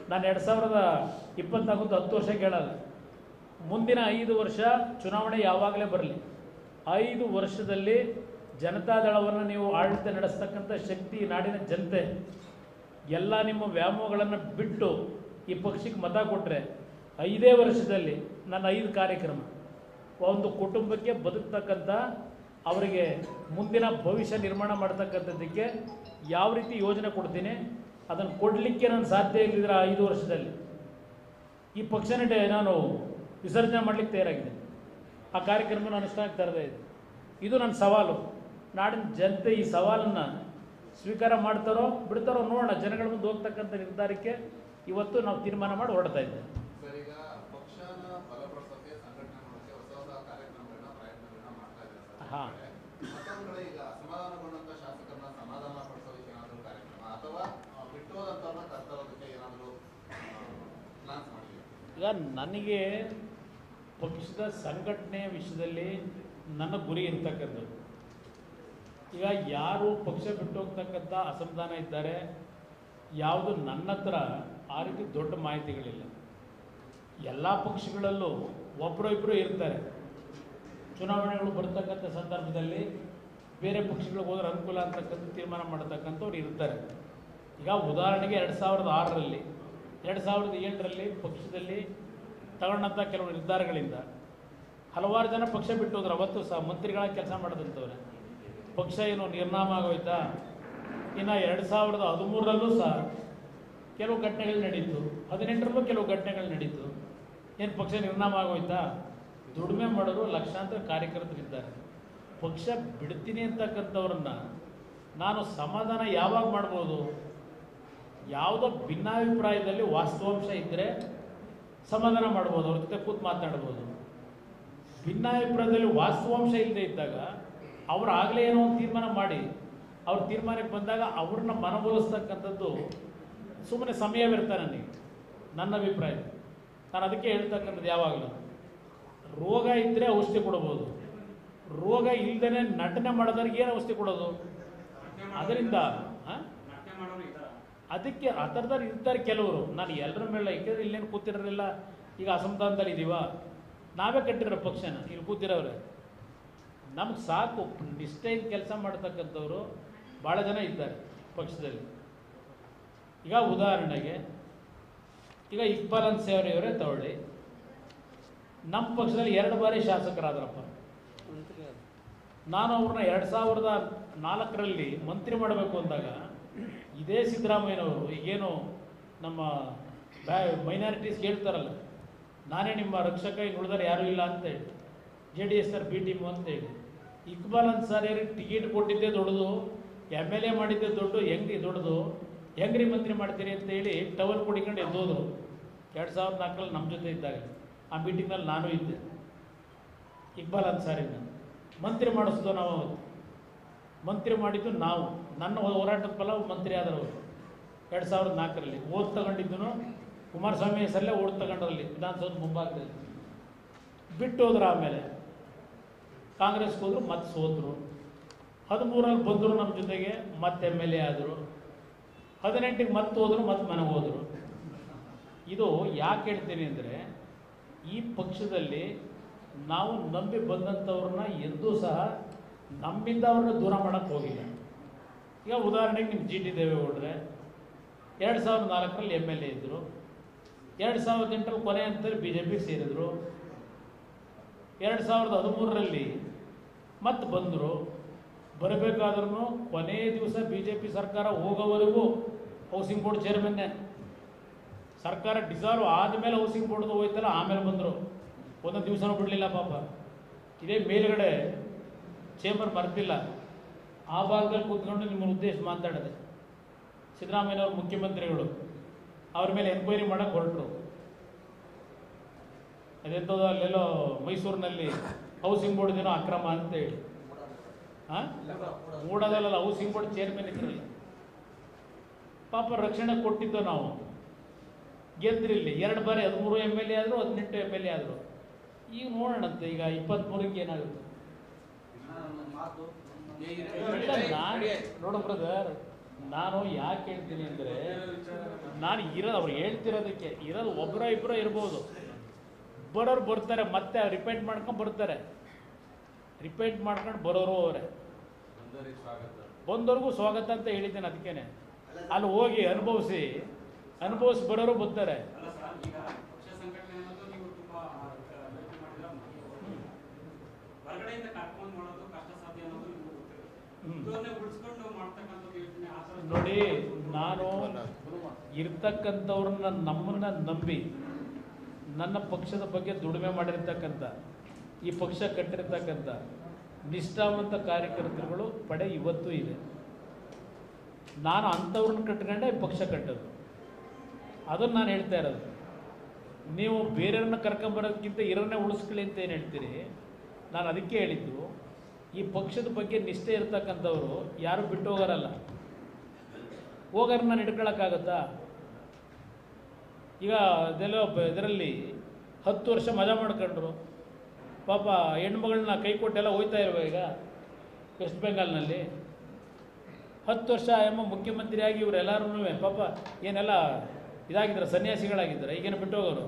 ನಾನು ಎರಡು ಸಾವಿರದ ಇಪ್ಪತ್ನಾಲ್ಕು ಹತ್ತು ವರ್ಷ ಕೇಳಲ್ಲ ಮುಂದಿನ ಐದು ವರ್ಷ ಚುನಾವಣೆ ಯಾವಾಗಲೇ ಬರಲಿ ಐದು ವರ್ಷದಲ್ಲಿ ಜನತಾದಳವನ್ನು ನೀವು ಆಡಳಿತ ನಡೆಸ್ತಕ್ಕಂಥ ಶಕ್ತಿ ಈ ನಾಡಿನ ಜನತೆ ಎಲ್ಲ ನಿಮ್ಮ ವ್ಯಾಮೋಹಗಳನ್ನು ಬಿಟ್ಟು ಈ ಪಕ್ಷಕ್ಕೆ ಮತ ಕೊಟ್ಟರೆ ಐದೇ ವರ್ಷದಲ್ಲಿ ನನ್ನ ಐದು ಕಾರ್ಯಕ್ರಮ ಒಂದು ಕುಟುಂಬಕ್ಕೆ ಬದುಕ್ತಕ್ಕಂಥ ಅವರಿಗೆ ಮುಂದಿನ ಭವಿಷ್ಯ ನಿರ್ಮಾಣ ಮಾಡ್ತಕ್ಕಂಥದ್ದಕ್ಕೆ ಯಾವ ರೀತಿ ಯೋಜನೆ ಕೊಡ್ತೀನಿ ಅದನ್ನು ಕೊಡಲಿಕ್ಕೆ ನಾನು ಸಾಧ್ಯ ಇಲ್ಲದಿದ್ರೆ ಆ ಐದು ವರ್ಷದಲ್ಲಿ ಈ ಪಕ್ಷನ ಡೆ- ನಾನು ವಿಸರ್ಜನೆ ಮಾಡಲಿಕ್ಕೆ ತಯಾರಾಗಿದೆ ಆ ಕಾರ್ಯಕ್ರಮನ ಅನುಷ್ಠಾನಕ್ಕೆ ತರದೇ ಇದೆ ಇದು ನನ್ನ ಸವಾಲು ನಾಡಿನ ಜನತೆ ಈ ಸವಾಲನ್ನು ಸ್ವೀಕಾರ ಮಾಡ್ತಾರೋ ಬಿಡ್ತಾರೋ ನೋಡೋಣ ಜನಗಳ ಮುಂದೆ ಹೋಗ್ತಕ್ಕಂಥ ನಿರ್ಧಾರಕ್ಕೆ ಇವತ್ತು ನಾವು ತೀರ್ಮಾನ ಮಾಡಿ ಹೊರಡ್ತಾ ಇದ್ದೇವೆ ಸರ್ ಈಗ ಪಕ್ಷನ ಬಲಪಡಿಸೋಕೆ ಸಂಘಟನೆ ಮಾಡೋಕೆ ಹೊಸ ಹೊಸ ಕಾರ್ಯಕ್ರಮಗಳನ್ನ ಪ್ರಯತ್ನಗಳನ್ನ ಮಾಡ್ತಾ ಇದ್ದಾರೆ ಸರ್ ಹಾ. ಮತ್ತೊಂದು ಕಡೆ ಈಗ ಅಸಮಾಧಾನಗೊಂಡಂತ ಶಾಸಕರನ್ನ ಸಮಾಧಾನ ಪಡಿಸೋದಕ್ಕೆ ಏನಾದರೂ ಕಾರ್ಯಕ್ರಮ ಅಥವಾ ಆ, ಬಿಟ್ಟು ಹೋದಂತವ್ರನ್ನ ಕರ್ತರೋದಕ್ಕೆ ಏನಾದರೂ ಪ್ಲಾನ್ಸ್ ಮಾಡಿದ್ದೀವಿ ಈಗ ನನಗೆ ಪಕ್ಷದ ಸಂಘಟನೆ ವಿಷಯದಲ್ಲಿ ನನ್ನ ಗುರಿ ಇರ್ತಕ್ಕಂಥದ್ದು ಈಗ ಯಾರು ಪಕ್ಷ ಬಿಟ್ಟು ಹೋಗ್ತಕ್ಕಂಥ ಅಸಮಾಧಾನ ಇದ್ದಾರೆ ಯಾವುದು ನನ್ನ ಹತ್ರ ಆ ರೀತಿ ದೊಡ್ಡ ಮಾಹಿತಿಗಳಿಲ್ಲ ಎಲ್ಲ ಪಕ್ಷಗಳಲ್ಲೂ ಒಬ್ಬರು ಇಬ್ಬರು ಇರ್ತಾರೆ ಚುನಾವಣೆಗಳು ಬರ್ತಕ್ಕಂಥ ಸಂದರ್ಭದಲ್ಲಿ ಬೇರೆ ಪಕ್ಷಗಳಿಗೆ ಹೋದ್ರೆ ಅನುಕೂಲ ಅಂತಕ್ಕಂಥ ತೀರ್ಮಾನ ಮಾಡತಕ್ಕಂಥವ್ರು ಇರ್ತಾರೆ ಈಗ ಉದಾಹರಣೆಗೆ ಎರಡು ಸಾವಿರದ ಆರರಲ್ಲಿ ಎರಡು ಸಾವಿರದ ಏಳರಲ್ಲಿ ಪಕ್ಷದಲ್ಲಿ ತಗೊಂಡಂಥ ಕೆಲವು ನಿರ್ಧಾರಗಳಿಂದ ಹಲವಾರು ಜನ ಪಕ್ಷ ಬಿಟ್ಟು ಹೋದ್ರು ಅವತ್ತು ಸಹ ಮಂತ್ರಿಗಳ ಕೆಲಸ ಮಾಡಿದಂಥವ್ರೆ ಪಕ್ಷ ಏನು ನಿರ್ನಾಮ ಆಗೋಯ್ತಾ ಇನ್ನು ಎರಡು ಸಾವಿರದ ಹದಿಮೂರರಲ್ಲೂ ಸಹ ಕೆಲವು ಘಟನೆಗಳು ನಡೀತು ಹದಿನೆಂಟರಲ್ಲೂ ಕೆಲವು ಘಟನೆಗಳು ನಡೀತು ಏನು ಪಕ್ಷ ನಿರ್ನಾಮ ಆಗೋಯ್ತಾ ದುಡಿಮೆ ಮಾಡೋರು ಲಕ್ಷಾಂತರ ಕಾರ್ಯಕರ್ತರಿದ್ದಾರೆ ಪಕ್ಷ ಬಿಡ್ತೀನಿ ಅಂತಕ್ಕಂಥವ್ರನ್ನ ನಾನು ಸಮಾಧಾನ ಯಾವಾಗ ಮಾಡ್ಬೋದು ಯಾವುದೋ ಭಿನ್ನಾಭಿಪ್ರಾಯದಲ್ಲಿ ವಾಸ್ತವಾಂಶ ಇದ್ದರೆ ಸಮಾಧಾನ ಮಾಡ್ಬೋದು ಅವ್ರ ಜೊತೆ ಕೂತು ಮಾತನಾಡ್ಬೋದು ಭಿನ್ನಾಭಿಪ್ರಾಯದಲ್ಲಿ ವಾಸ್ತವಾಂಶ ಇಲ್ಲದೆ ಇದ್ದಾಗ ಅವ್ರು ಆಗಲೇ ಏನೋ ಒಂದು ತೀರ್ಮಾನ ಮಾಡಿ ಅವ್ರ ತೀರ್ಮಾನಕ್ಕೆ ಬಂದಾಗ ಅವ್ರನ್ನ ಮನವೊಲಿಸ್ತಕ್ಕಂಥದ್ದು ಸುಮ್ಮನೆ ಸಮಯ ವ್ಯರ್ಥ ನನಗೆ ನನ್ನ ಅಭಿಪ್ರಾಯ ನಾನು ಅದಕ್ಕೆ ಹೇಳ್ತಕ್ಕಂಥದ್ದು ಯಾವಾಗಲೂ ರೋಗ ಇದ್ದರೆ ಔಷಧಿ ಕೊಡ್ಬೋದು ರೋಗ ಇಲ್ದೇ ನಟನೆ ಮಾಡೋದವ್ರಿಗೆ ಏನು ಔಷಧಿ ಕೊಡೋದು ಅದರಿಂದ ಹಾಂ ಅದಕ್ಕೆ ಆ ಥರದವ್ರು ಇರ್ತಾರೆ ಕೆಲವರು ನಾನು ಎಲ್ಲರ ಮೇಲೆ ಯಾಕೆಂದ್ರೆ ಇಲ್ಲೇನು ಕೂತಿರೋರಿಲ್ಲ ಈಗ ಅಸಮಾಧಾನದಲ್ಲಿ ಇದೀವ ನಾವೇ ಕಟ್ಟಿರೋ ಪಕ್ಷನ ಇಲ್ಲಿ ಕೂತಿರೋರೆ ನಮ್ಗೆ ಸಾಕು ನಿಷ್ಠೆಯಿಂದ ಕೆಲಸ ಮಾಡ್ತಕ್ಕಂಥವ್ರು ಭಾಳ ಜನ ಇದ್ದಾರೆ ಪಕ್ಷದಲ್ಲಿ ಈಗ ಉದಾಹರಣೆಗೆ ಈಗ ಇಕ್ಬಾಲ್ ಅನ್ಸೇವ್ರಿ ಅವರೇ ತಗೊಳ್ಳಿ ನಮ್ಮ ಪಕ್ಷದಲ್ಲಿ ಎರಡು ಬಾರಿ ಶಾಸಕರಾದ್ರಪ್ಪ ನಾನು ಅವ್ರನ್ನ ಎರಡು ಸಾವಿರದ ನಾಲ್ಕರಲ್ಲಿ ಮಂತ್ರಿ ಮಾಡಬೇಕು ಅಂದಾಗ ಇದೇ ಸಿದ್ದರಾಮಯ್ಯನವರು ಈಗೇನು ನಮ್ಮ ಮೈನಾರಿಟೀಸ್ ಹೇಳ್ತಾರಲ್ಲ ನಾನೇ ನಿಮ್ಮ ರಕ್ಷಕ ಇನ್ನು ಉಳಿದ್ರೆ ಯಾರೂ ಇಲ್ಲ ಅಂತೇಳಿ J D S sir B team ಅಂತೇಳಿ ಇಕ್ಬಾಲ್ ಅನ್ಸಾರಿಯರಿಗೆ ಟಿಕೆಟ್ ಕೊಟ್ಟಿದ್ದೇ ದೊಡ್ಡದು ಎಮ್ ಎಲ್ ಎ ಮಾಡಿದ್ದೇ ದೊಡ್ಡ ಹೆಂಗ್ರಿ ದೊಡ್ಡದು ಹೆಂಗ್ರಿ ಮಂತ್ರಿ ಮಾಡ್ತೀರಿ ಅಂತೇಳಿ ಟವಲ್ ಕುಡಿಕೊಂಡು ಎದ್ದೋದ್ರು ಎರಡು ಸಾವಿರದ ನಾಲ್ಕರಲ್ಲಿ ನಮ್ಮ ಜೊತೆ ಇದ್ದಾಗ ಆ ಮೀಟಿಂಗ್ನಲ್ಲಿ ನಾನು ಇದ್ದೆ ಇಕ್ಬಾಲ್ ಅನ್ಸಾರಿನ ಮಂತ್ರಿ ಮಾಡಿಸ್ದು ನಾವು ಅವತ್ತು ಮಂತ್ರಿ ಮಾಡಿದ್ದು ನಾವು ನನ್ನ ಹೋರಾಟದ ಫಲ ಮಂತ್ರಿ ಆದರವರು ಎರಡು ಸಾವಿರದ ನಾಲ್ಕರಲ್ಲಿ ಓಟ್ ತಗೊಂಡಿದ್ದು ಕುಮಾರಸ್ವಾಮಿ ಹೆಸರಲ್ಲೇ ಓಟ್ ತಗೊಂಡ್ರಲ್ಲಿ ವಿಧಾನಸೌಧ ಮುಂಭಾಗದಲ್ಲಿ ಬಿಟ್ಟು ಹೋದ್ರು ಆಮೇಲೆ ಕಾಂಗ್ರೆಸ್ಗೆ ಹೋದ್ರು ಮತ್ತೆ ಸೋತರು ಹದಿಮೂರಲ್ಲಿ ಬಂದರು ನಮ್ಮ ಜೊತೆಗೆ ಮತ್ತೆ ಎಮ್ ಎಲ್ ಎ ಆದರು ಹದಿನೆಂಟಿಗೆ ಮತ್ತೆ ಹೋದ್ರು ಮತ್ತೆ ಮನೆಗೆ ಹೋದರು ಇದು ಯಾಕೆ ಹೇಳ್ತೀನಿ ಅಂದರೆ ಈ ಪಕ್ಷದಲ್ಲಿ ನಾವು ನಂಬಿ ಬಂದಂಥವ್ರನ್ನ ಎಂದೂ ಸಹ ನಮ್ಮಿಂದ ಅವ್ರನ್ನ ದೂರ ಮಾಡೋಕ್ಕೆ ಹೋಗಿಲ್ಲ ಈಗ ಉದಾಹರಣೆಗೆ ನಿಮ್ಮ ಜಿ ಟಿ ದೇವೇಗೌಡ್ರೆ ಎರಡು ಸಾವಿರದ ನಾಲ್ಕರಲ್ಲಿ ಎಮ್ ಎಲ್ ಎ ಇದ್ದರು ಎರಡು ಸಾವಿರದ ಎಂಟರಲ್ಲಿ ಕೊನೆ ಹಂತದಲ್ಲಿ ಬಿ ಜೆ ಪಿಗೆ ಸೇರಿದರು ಎರಡು ಸಾವಿರದ ಹದಿಮೂರರಲ್ಲಿ ಮತ್ತೆ ಬಂದರು ಬರಬೇಕಾದ್ರೂ ಕೊನೆ ದಿವಸ ಬಿ ಜೆ ಪಿ ಸರ್ಕಾರ ಹೋಗೋವರೆಗೂ ಹೌಸಿಂಗ್ ಬೋರ್ಡ್ ಚೇರ್ಮನ್ನೇ ಸರ್ಕಾರ ಡಿಸಾಲ್ವ್ ಆದಮೇಲೆ ಹೌಸಿಂಗ್ ಬೋರ್ಡ್ದು ಹೋಯ್ತಲ್ಲ ಆಮೇಲೆ ಬಂದರು ಒಂದೊಂದು ದಿವಸನೂ ಬಿಡಲಿಲ್ಲ ಪಾಪ ಇದೇ ಮೇಲ್ಗಡೆ ಚೇಂಬರ್ ಮರ್ತಿಲ್ಲ ಆ ಭಾಗದಲ್ಲಿ ಕೂತ್ಕೊಂಡು ನಿಮ್ಮ ಉದ್ದೇಶ ಮಾತಾಡಿದೆ ಸಿದ್ದರಾಮಯ್ಯನವರು ಮುಖ್ಯಮಂತ್ರಿಗಳು ಅವ್ರ ಮೇಲೆ ಎನ್ಕ್ವೈರಿ ಮಾಡಕ್ಕೆ ಹೊರಟರು ಅದೆಂಥದ್ದು ಅಲ್ಲೆಲ್ಲೋ ಮೈಸೂರಿನಲ್ಲಿ ಹೌಸಿಂಗ್ ಬೋರ್ಡ್ ಏನೋ ಅಕ್ರಮ ಅಂತೇಳಿ ಹಾಂ ಮೂಡದಲ್ಲ ಹೌಸಿಂಗ್ ಬೋರ್ಡ್ ಚೇರ್ಮನ್ ಇದ್ರಲ್ಲ ಪಾಪ ರಕ್ಷಣೆ ಕೊಟ್ಟಿದ್ದು ನಾವು ಗೆದ್ರಿಲ್ಲಿ ಎರಡು ಬಾರಿ ಹದಿಮೂರು ಎಮ್ ಎಲ್ ಎ ಆದರು ಹದಿನೆಂಟು ಎಮ್ ಎಲ್ ಎ ಆದರು ಈಗ ನೋಡೋಣಂತೆ ಈಗ ಇಪ್ಪತ್ತ್ಮೂರಕ್ಕೆ ಏನಾಗುತ್ತೆ ಇಲ್ಲ, ನಾನ್- ನೋಡು ಬ್ರದರ್ ನಾನು ಯಾಕೆ ಹೇಳ್ತೀನಿ ಅಂದರೆ ನಾನು ಇರೋದು ಅವ್ರು ಹೇಳ್ತಿರೋದಕ್ಕೆ ಇರೋದು ಒಬ್ಬರ ಇಬ್ಬರ ಇರ್ಬೋದು ಬರೋರು ಬರ್ತಾರೆ ಮತ್ತೆ ರಿಪೀಟ್ ಮಾಡ್ಕೊಂಡು ಬರ್ತಾರೆ ರಿಪೀಟ್ ಮಾಡ್ಕೊಂಡು ಬರೋರು ಅವರೇ ಬಂದವ್ರಿಗೂ ಸ್ವಾಗತ ಅಂತ ಹೇಳಿದ್ದೇನೆ ಅದಕ್ಕೇನೆ ಅಲ್ಲಿ ಹೋಗಿ ಅನುಭವಿಸಿ ಅನುಭವಿಸಿ ಬರೋರು ಬರ್ತಾರೆ ಅಲ್ಲ ಸರ್ ಈಗ ಪಕ್ಷ ಸಂಘಟನೆ ಅನ್ನೋದು ನೀವು ತುಂಬಾ ಯೋಚನೆ ಮಾಡಿದ್ರ ಹೊರಗಡೆಯಿಂದ ಕರ್ಕೊಂಡು ಮಾಡೋದು ಕಷ್ಟ ಸಾಧ್ಯ ಅನ್ನೋದು ನಿಮ್ಗೆ ಗೊತ್ತಿರುತ್ತೆ ಹ್ಮ್. ಇದನ್ನೇ ಉಳಿಸ್ಕೊಂಡು ಮಾಡ್ತಕ್ಕಂಥದ್ದು ಯೋಚನೆ ಆ ಥರ ನೋಡಿ ನಾನು ಇರ್ತಕ್ಕಂಥವ್ರನ್ನ ನಮ್ಮನ್ನ ನಂಬಿ ನನ್ನ ಪಕ್ಷದ ಬಗ್ಗೆ ದುಡಿಮೆ ಮಾಡಿರ್ತಕ್ಕಂಥ ಈ ಪಕ್ಷ ಕಟ್ಟಿರ್ತಕ್ಕಂಥ ನಿಷ್ಠಾವಂತ ಕಾರ್ಯಕರ್ತರುಗಳು ಪಡೆ ಇವತ್ತೂ ಇದೆ ನಾನು ಅಂಥವ್ರನ್ನ ಕಟ್ಕೊಂಡೆ ಈ ಪಕ್ಷ ಕಟ್ಟೋದು ಅದನ್ನು ನಾನು ಹೇಳ್ತಾ ಇರೋದು ನೀವು ಬೇರೆಯವ್ರನ್ನ ಕರ್ಕೊಂಬರೋದಕ್ಕಿಂತ ಇರೋನ್ನೇ ಉಳಿಸ್ಕೊಳ್ಳಿ ಅಂತ ಏನು ಹೇಳ್ತೀರಿ ನಾನು ಅದಕ್ಕೆ ಹೇಳಿದ್ದು ಈ ಪಕ್ಷದ ಬಗ್ಗೆ ನಿಷ್ಠೆ ಇರ್ತಕ್ಕಂಥವ್ರು ಯಾರು ಬಿಟ್ಟು ಹೋಗಾರಲ್ಲ ಹೋಗಾರ ನಾನು ಹಿಡ್ಕೊಳಕ್ಕಾಗತ್ತಾ ಈಗ ಅದೆಲ್ಲೋ ಇದರಲ್ಲಿ ಹತ್ತು ವರ್ಷ ಮಜಾ ಮಾಡ್ಕೊಂಡ್ರು ಪಾಪ ಹೆಣ್ಮಗಳನ್ನ ಕೈ ಕೊಟ್ಟೆಲ್ಲ ಹೋಯ್ತಾ ಇರುವ ಈಗ ವೆಸ್ಟ್ ಬೆಂಗಾಲ್ನಲ್ಲಿ ಹತ್ತು ವರ್ಷ ಎಮ್ಮ ಮುಖ್ಯಮಂತ್ರಿಯಾಗಿ ಇವರೆಲ್ಲರೂ ಪಾಪ ಏನೆಲ್ಲ ಇದಾಗಿದ್ದಾರೆ ಸನ್ಯಾಸಿಗಳಾಗಿದ್ದಾರೆ ಈಗೇನು ಬಿಟ್ಟು ಹೋಗೋರು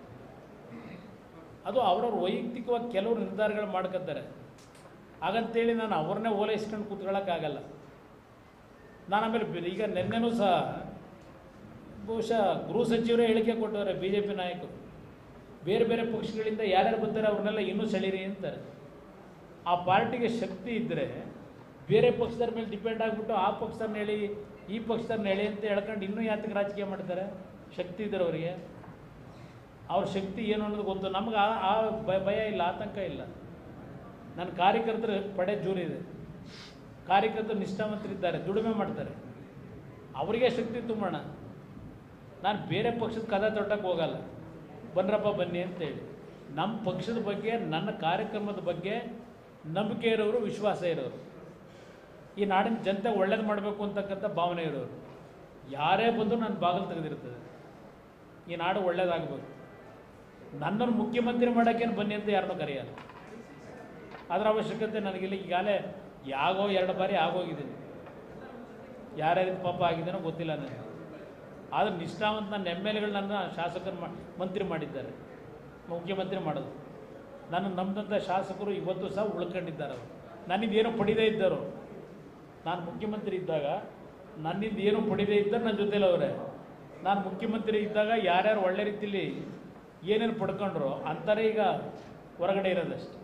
ಅದು ಅವ್ರವ್ರ ವೈಯಕ್ತಿಕವಾಗಿ ಕೆಲವರು ನಿರ್ಧಾರಗಳು ಮಾಡ್ಕೊತಾರೆ ಹಾಗಂತೇಳಿ ನಾನು ಅವ್ರನ್ನೇ ಓಲೈಸ್ಕೊಂಡು ಕೂತ್ಕೊಳ್ಳೋಕ್ಕಾಗಲ್ಲ ನಾನು ಆಮೇಲೆ ಬೆ- ಈಗ ನಿನ್ನೆನೂ ಸಹ ಬಹುಶಃ ಗೃಹ ಸಚಿವರೇ ಹೇಳಿಕೆ ಕೊಟ್ಟವ್ರೆ ಬಿ ಜೆ ಪಿ ನಾಯಕರು ಬೇರೆ ಬೇರೆ ಪಕ್ಷಗಳಿಂದ ಯಾರ್ಯಾರು ಬರ್ತಾರೆ ಅವ್ರನ್ನೆಲ್ಲ ಇನ್ನೂ ಸೆಳೀರಿ ಅಂತಾರೆ ಆ ಪಾರ್ಟಿಗೆ ಶಕ್ತಿ ಇದ್ದರೆ ಬೇರೆ ಪಕ್ಷದವ್ರ ಮೇಲೆ ಡಿಪೆಂಡ್ ಆಗಿಬಿಟ್ಟು ಆ ಪಕ್ಷದವ್ರನ್ನ ಹೇಳಿ ಈ ಪಕ್ಷದವ್ರನ್ನ ಹೇಳಿ ಅಂತ ಹೇಳ್ಕೊಂಡು ಇನ್ನೂ ಯಾತಕ್ಕೆ ರಾಜಕೀಯ ಮಾಡ್ತಾರೆ ಶಕ್ತಿ ಇದ್ದಾರೆ ಅವರಿಗೆ ಅವ್ರ ಶಕ್ತಿ ಏನು ಅನ್ನೋದು ಗೊತ್ತು ನಮ್ಗೆ ಆ ಆ ಭಯ- ಭಯ ಇಲ್ಲ ಆತಂಕ ಇಲ್ಲ ನನ್ನ ಕಾರ್ಯಕರ್ತರ ಪಡೆ ಜೋರಿದೆ ಕಾರ್ಯಕರ್ತರು ನಿಷ್ಠಾವಂತರಿದ್ದಾರೆ ದುಡಿಮೆ ಮಾಡ್ತಾರೆ ಅವರಿಗೆ ಶಕ್ತಿ ತುಂಬೋಣ ನಾನು ಬೇರೆ ಪಕ್ಷದ ಕದ ತೊಟ್ಟಕ್ಕೆ ಹೋಗಲ್ಲ ಬನ್ರಪ್ಪ ಬನ್ನಿ ಅಂತೇಳಿ ನಮ್ಮ ಪಕ್ಷದ ಬಗ್ಗೆ ನನ್ನ ಕಾರ್ಯಕ್ರಮದ ಬಗ್ಗೆ ನಂಬಿಕೆ ಇರೋರು ವಿಶ್ವಾಸ ಇರೋರು ಈ ನಾಡಿನ ಜನತೆ ಒಳ್ಳೇದು ಮಾಡಬೇಕು ಅಂತಕ್ಕಂಥ ಭಾವನೆ ಇರೋರು ಯಾರೇ ಬಂದರೂ ನನ್ನ ಬಾಗಿಲು ತೆಗೆದಿರ್ತದೆ ಈ ನಾಡು ಒಳ್ಳೇದಾಗಬೇಕು ನನ್ನನ್ನು ಮುಖ್ಯಮಂತ್ರಿ ಮಾಡೋಕ್ಕೇನು ಬನ್ನಿ ಅಂತ ಯಾರನ್ನೂ ಕರೆಯಲ್ಲ ಅದರ ಅವಶ್ಯಕತೆ ನನಗಿಲ್ಲ ಈಗಾಗಲೇ ಯಾಗೋ ಎರಡು ಬಾರಿ ಆಗೋಗಿದ್ದೀನಿ ಯಾರ್ಯಾರಿಗೆ ಪಾಪ ಆಗಿದ್ದೇನೋ ಗೊತ್ತಿಲ್ಲ ನನಗೆ ಆದರೆ ನಿಷ್ಠಾವಂತ ನನ್ನ ಎಮ್ ಎಲ್ ಎಗಳು ನನ್ನ ಶಾಸಕರು ಮಾ ಮಂತ್ರಿ ಮಾಡಿದ್ದಾರೆ ಮುಖ್ಯಮಂತ್ರಿ ಮಾಡೋದು ನನ್ನ ನಂಬಿದಂಥ ಶಾಸಕರು ಇವತ್ತು ಸಹ ಉಳ್ಕೊಂಡಿದ್ದಾರೆ ಅವರು ನನ್ನಿಂದ ಏನೂ ಪಡಿದೇ ಇದ್ದರು ನಾನು ಮುಖ್ಯಮಂತ್ರಿ ಇದ್ದಾಗ ನನ್ನಿಂದ ಏನೂ ಪಡಿದೇ ಇದ್ದರು ನನ್ನ ಜೊತೆಲಿ ಅವರೇ ನಾನು ಮುಖ್ಯಮಂತ್ರಿ ಇದ್ದಾಗ ಯಾರ್ಯಾರು ಒಳ್ಳೆ ರೀತಿಲಿ ಏನೇನು ಪಡ್ಕೊಂಡ್ರು ಅಂತಾರೆ ಈಗ ಹೊರಗಡೆ ಇರೋದಷ್ಟೆ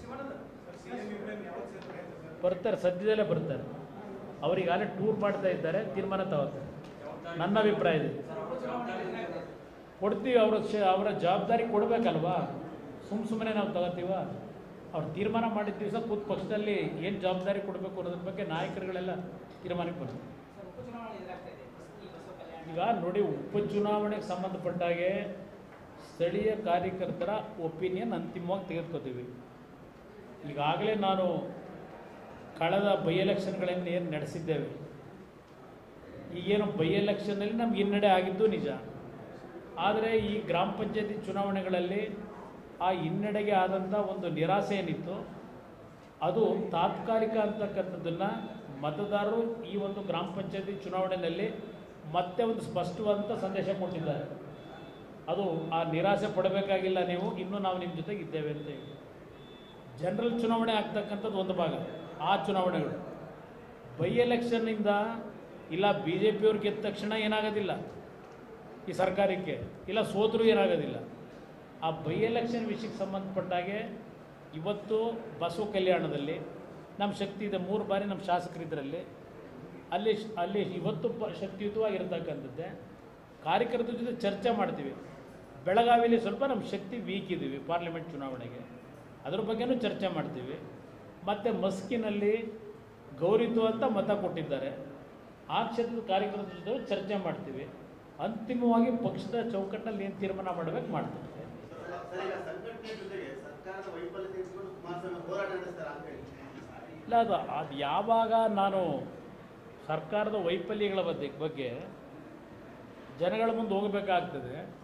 ಬರ್ತಾರೆ ಸದ್ಯದಲ್ಲೇ ಬರ್ತಾರೆ ಅವರಿಗಾಗಲೇ ಟೂರ್ ಮಾಡ್ತಾ ಇದ್ದಾರೆ ತೀರ್ಮಾನ ತಗೋತಾರೆ ನನ್ನ ಅಭಿಪ್ರಾಯ ಇದೆ ಕೊಡ್ತೀವಿ ಅವರ ಶ ಅವರ ಜವಾಬ್ದಾರಿ ಕೊಡಬೇಕಲ್ವಾ ಸುಮ್ಮ ಸುಮ್ಮನೆ ನಾವು ತಗೋತೀವ ಅವ್ರು ತೀರ್ಮಾನ ಮಾಡಿದ ದಿವಸ ಕೂತ್ ಪಕ್ಷದಲ್ಲಿ ಏನು ಜವಾಬ್ದಾರಿ ಕೊಡಬೇಕು ಅನ್ನೋದ್ರ ಬಗ್ಗೆ ನಾಯಕರುಗಳೆಲ್ಲ ತೀರ್ಮಾನಕ್ಕೆ ಬರ್ತಾರೆ ಈಗ ನೋಡಿ ಉಪಚುನಾವಣೆಗೆ ಸಂಬಂಧಪಟ್ಟಾಗೆ ಸ್ಥಳೀಯ ಕಾರ್ಯಕರ್ತರ ಒಪಿನಿಯನ್ ಅಂತಿಮವಾಗಿ ತೆಗೆದುಕೋತೀವಿ ಈಗಾಗಲೇ ನಾನು ಕಳೆದ ಬೈ ಎಲೆಕ್ಷನ್ಗಳನ್ನು ಏನು ನಡೆಸಿದ್ದೇವೆ ಈಗೇನು ಬೈ ಎಲೆಕ್ಷನ್ನಲ್ಲಿ ನಮ್ಗೆ ಹಿನ್ನಡೆ ಆಗಿದ್ದು ನಿಜ ಆದರೆ ಈ ಗ್ರಾಮ ಪಂಚಾಯತಿ ಚುನಾವಣೆಗಳಲ್ಲಿ ಆ ಹಿನ್ನಡೆಗೆ ಆದಂಥ ಒಂದು ನಿರಾಸೆ ಏನಿತ್ತು ಅದು ತಾತ್ಕಾಲಿಕ ಅಂತಕ್ಕಂಥದ್ದನ್ನು ಮತದಾರರು ಈ ಒಂದು ಗ್ರಾಮ ಪಂಚಾಯತಿ ಚುನಾವಣೆಯಲ್ಲಿ ಮತ್ತೆ ಒಂದು ಸ್ಪಷ್ಟವಾದಂಥ ಸಂದೇಶ ಕೊಟ್ಟಿದ್ದಾರೆ ಅದು ಆ ನಿರಾಸೆ ಪಡಬೇಕಾಗಿಲ್ಲ ನೀವು ಇನ್ನೂ ನಾವು ನಿಮ್ಮ ಜೊತೆಗೆ ಇದ್ದೇವೆ ಅಂತ ಹೇಳಿ ಜನರಲ್ ಚುನಾವಣೆ ಆಗ್ತಕ್ಕಂಥದ್ದು ಒಂದು ಭಾಗ ಆ ಚುನಾವಣೆಗಳು ಬೈ ಎಲೆಕ್ಷನ್ನಿಂದ ಇಲ್ಲ ಬಿ ಜೆ ಪಿಯವ್ರು ಗೆದ್ದ ತಕ್ಷಣ ಏನಾಗೋದಿಲ್ಲ ಈ ಸರ್ಕಾರಕ್ಕೆ ಇಲ್ಲ ಸೋತರೂ ಏನಾಗೋದಿಲ್ಲ ಆ ಬೈ ಎಲೆಕ್ಷನ್ ವಿಷಯಕ್ಕೆ ಸಂಬಂಧಪಟ್ಟಾಗೆ ಇವತ್ತು ಬಸವ ಕಲ್ಯಾಣದಲ್ಲಿ ನಮ್ಮ ಶಕ್ತಿ ಇದೆ ಮೂರು ಬಾರಿ ನಮ್ಮ ಶಾಸಕರಿದ್ದರಲ್ಲಿ ಅಲ್ಲಿ ಶ್- ಅಲ್ಲಿ ಇವತ್ತು ಪ ಶಕ್ತಿಯುತವಾಗಿರ್ತಕ್ಕಂಥದ್ದೇ ಕಾರ್ಯಕರ್ತರ ಜೊತೆ ಚರ್ಚೆ ಮಾಡ್ತೀವಿ ಬೆಳಗಾವಿಯಲ್ಲಿ ಸ್ವಲ್ಪ ನಮ್ಮ ಶಕ್ತಿ ವೀಕ್ ಇದ್ದೀವಿ ಪಾರ್ಲಿಮೆಂಟ್ ಚುನಾವಣೆಗೆ ಅದ್ರ ಬಗ್ಗೆನೂ ಚರ್ಚೆ ಮಾಡ್ತೀವಿ ಮತ್ತು ಮಸ್ಕಿನಲ್ಲಿ ಗೌರಿತು ಅಂತ ಮತ ಕೊಟ್ಟಿದ್ದಾರೆ ಆ ಕ್ಷೇತ್ರದ ಕಾರ್ಯಕರ್ತರ ಜೊತೆ ಚರ್ಚೆ ಮಾಡ್ತೀವಿ ಅಂತಿಮವಾಗಿ ಪಕ್ಷದ ಚೌಕಟ್ಟಲ್ಲಿ ಏನು ತೀರ್ಮಾನ ಮಾಡಬೇಕು ಮಾಡ್ತೀವಿ ಸರ್ ಈಗ ಸಂಘಟನೆ ಜೊತೆಗೆ ಸರ್ಕಾರದ ವೈಫಲ್ಯತೆ ಇಟ್ಕೊಂಡು ಕುಮಾರಸ್ವಾಮಿ ಹೋರಾಟ ನಡೆಸ್ತಾರೆ ಅಂತ ಹೇಳಿ ಇಲ್ಲ ಅದು ಅದು ಯಾವಾಗ ನಾನು ಸರ್ಕಾರದ ವೈಫಲ್ಯಗಳ ಬಗ್ಗೆ ಬಗ್ಗೆ ಜನಗಳ ಮುಂದೆ ಹೋಗಬೇಕಾಗ್ತದೆ